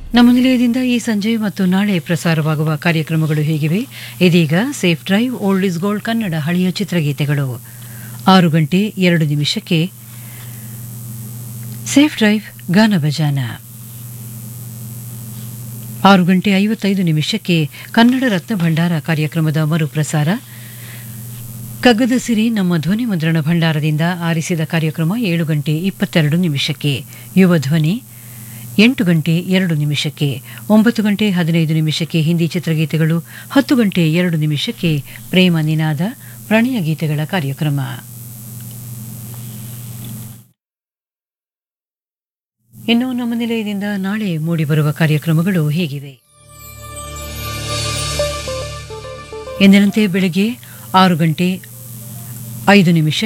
ನಮ್ಮ ನಿಲಯದಿಂದ ಈ ಸಂಜೆ ಮತ್ತು ನಾಳೆ ಪ್ರಸಾರವಾಗುವ ಕಾರ್ಯಕ್ರಮಗಳು ಹೀಗಿವೆ ಇದೀಗ safe drive old is gold Kannada ಹಳೆಯ ಚಿತ್ರಗೀತೆಗಳು ಆರು ಗಂಟೆ ಎರಡು ನಿಮಿಷಕ್ಕೆ ಸೇಫ್ ಡ್ರೈವ್ ಗಾನ ಭಜಾನ ಆರು ಗಂಟೆ ಐವತ್ತೈದು ನಿಮಿಷಕ್ಕೆ ಕನ್ನಡ ರತ್ನ ಭಂಡಾರ ಕಾರ್ಯಕ್ರಮದ ಮರುಪ್ರಸಾರ ಕಗ್ಗದ ಸಿರಿ ನಮ್ಮ ಧ್ವನಿ ಮುದ್ರಣ ಭಂಡಾರದಿಂದ ಆರಿಸಿದ ಕಾರ್ಯಕ್ರಮ ಏಳು ಗಂಟೆ ಇಪ್ಪತ್ತೆರಡು ನಿಮಿಷಕ್ಕೆ ಯುವ ಧ್ವನಿ ಎಂಟು ಗಂಟೆ ಎರಡು ನಿಮಿಷಕ್ಕೆ ಒಂಬತ್ತು ಗಂಟೆ ಹದಿನೈದು ನಿಮಿಷಕ್ಕೆ ಹಿಂದಿ ಚಿತ್ರಗೀತೆಗಳು ಹತ್ತು ಗಂಟೆ ಎರಡು ನಿಮಿಷಕ್ಕೆ ಪ್ರೇಮ ನಿನಾದ ಪ್ರಣಯ ಗೀತೆಗಳ ಕಾರ್ಯಕ್ರಮ ಇನ್ನು ನಮ್ಮ ನಿಲಯದಿಂದ ನಾಳೆ ಮೂಡಿಬರುವ ಕಾರ್ಯಕ್ರಮಗಳು ಹೀಗಿವೆ ಎಂದಿನಂತೆ ಬೆಳಗ್ಗೆ ಆರು ಗಂಟೆ ಐದು ನಿಮಿಷ